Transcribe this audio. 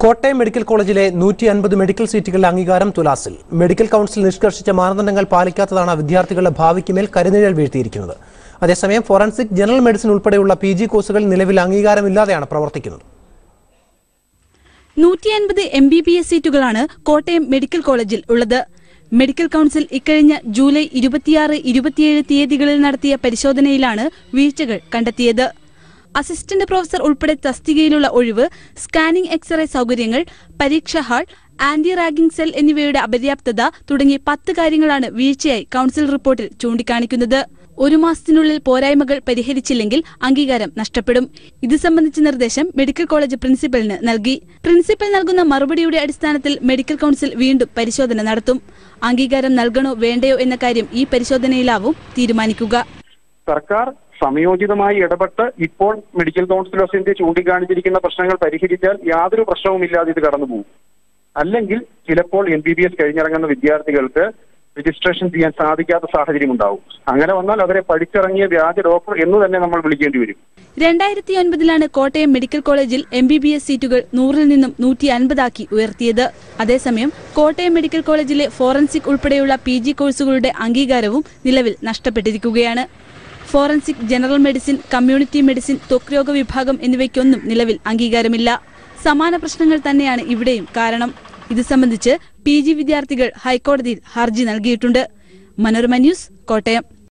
Kottayam medical കോളേജിലെ നൂറ്റി അൻപത് മെഡിക്കൽ സീറ്റുകളുടെ അംഗീകാരം തുലാസിൽ മെഡിക്കൽ കൗൺസിൽ നിഷ്കർഷിച്ച മാനദണ്ഡങ്ങൾ പാലിക്കാത്തതാണ് വിദ്യാർത്ഥികളുടെ ഭാവിക്ക് മേൽ കരുനിഴൽ വീഴ്ത്തിയിരിക്കുന്നത് അതേസമയം ഫോറൻസിക് ജനറൽ മെഡിസിൻ ഉൾപ്പെടെയുള്ള പി ജി കോഴ്സുകൾ നിലവിൽ അംഗീകാരമില്ലാതെയാണ് പ്രവർത്തിക്കുന്നത് നൂറ്റി അൻപത് എം ബി ബി എസ് സീറ്റുകളാണ് കോട്ടയം മെഡിക്കൽ കോളേജിൽ ഉള്ളത് മെഡിക്കൽ കൗൺസിൽ ഇക്കഴിഞ്ഞ ജൂലൈ ഇരുപത്തിയാറ് ഇരുപത്തിയേഴ് തീയതികളിൽ നടത്തിയ പരിശോധനയിലാണ് വീഴ്ചകൾ കണ്ടെത്തിയത് അസിസ്റ്റന്റ് പ്രൊഫസർ ഉൾപ്പെടെ തസ്തികയിലുള്ള ഒഴിവ് സ്കാനിംഗ് എക്സ്റേ സൗകര്യങ്ങൾ പരീക്ഷാ ഹാൾ ആന്റി റാഗിംഗ് സെൽ എന്നിവയുടെ അപര്യാപ്തത തുടങ്ങി പത്ത് കാര്യങ്ങളാണ് വീഴ്ചയായി കൗൺസിൽ റിപ്പോർട്ടിൽ ചൂണ്ടിക്കാണിക്കുന്നത് ഒരു മാസത്തിനുള്ളിൽ പോരായ്മകൾ പരിഹരിച്ചില്ലെങ്കിൽ അംഗീകാരം നഷ്ടപ്പെടും ഇത് സംബന്ധിച്ച നിർദ്ദേശം മെഡിക്കൽ കോളേജ് പ്രിൻസിപ്പലിന് നൽകി പ്രിൻസിപ്പൽ നൽകുന്ന മറുപടിയുടെ അടിസ്ഥാനത്തിൽ മെഡിക്കൽ കൗൺസിൽ വീണ്ടും പരിശോധന നടത്തും അംഗീകാരം നൽകണോ വേണ്ടയോ എന്ന കാര്യം ഈ പരിശോധനയിലാവും തീരുമാനിക്കുക സർക്കാർ സമയോചിതമായി ഇടപെട്ട് ഇപ്പോൾ മെഡിക്കൽ കൗൺസിൽ ഓഫ് ഇന്ത്യ ചൂണ്ടിക്കാണിച്ചിരിക്കുന്ന പ്രശ്നങ്ങൾ പരിഹരിച്ചാൽ യാതൊരു പ്രശ്നവുമില്ലാതെ ഇത് കടന്നു പോകും അല്ലെങ്കിൽ ചിലപ്പോൾ എം ബി ബി എസ് കഴിഞ്ഞിറങ്ങുന്ന വിദ്യാർത്ഥികൾക്ക് രജിസ്ട്രേഷൻ ചെയ്യാൻ സാധിക്കാത്ത സാഹചര്യം ഉണ്ടാവും അങ്ങനെ വന്നാൽ അവരെ പഠിച്ചിറങ്ങിയ വ്യാജ ഡോക്ടർ എന്ന് തന്നെ നമ്മൾ വിളിക്കേണ്ടി വരും രണ്ടായിരത്തി ഒൻപതിലാണ് കോട്ടയം മെഡിക്കൽ കോളേജിൽ എം ബി ബി എസ് സീറ്റുകൾ നൂറിൽ നിന്നും നൂറ്റി അൻപതാക്കി ഉയർത്തിയത് അതേസമയം കോട്ടയം മെഡിക്കൽ കോളേജിലെ ഫോറൻസിക് ഉൾപ്പെടെയുള്ള പി ജി കോഴ്സുകളുടെ അംഗീകാരവും നിലവിൽ നഷ്ടപ്പെട്ടിരിക്കുകയാണ് forensic general medicine community medicine ത്വക്ക് രോഗ വിഭാഗം എന്നിവയ്ക്കൊന്നും നിലവിൽ അംഗീകാരമില്ല സമാന പ്രശ്നങ്ങൾ തന്നെയാണ് ഇവിടെയും കാരണം ഇത് സംബന്ധിച്ച് പി ജി വിദ്യാർത്ഥികൾ ഹൈക്കോടതിയിൽ ഹർജി നൽകിയിട്ടുണ്ട് മനോരമ ന്യൂസ് കോട്ടയം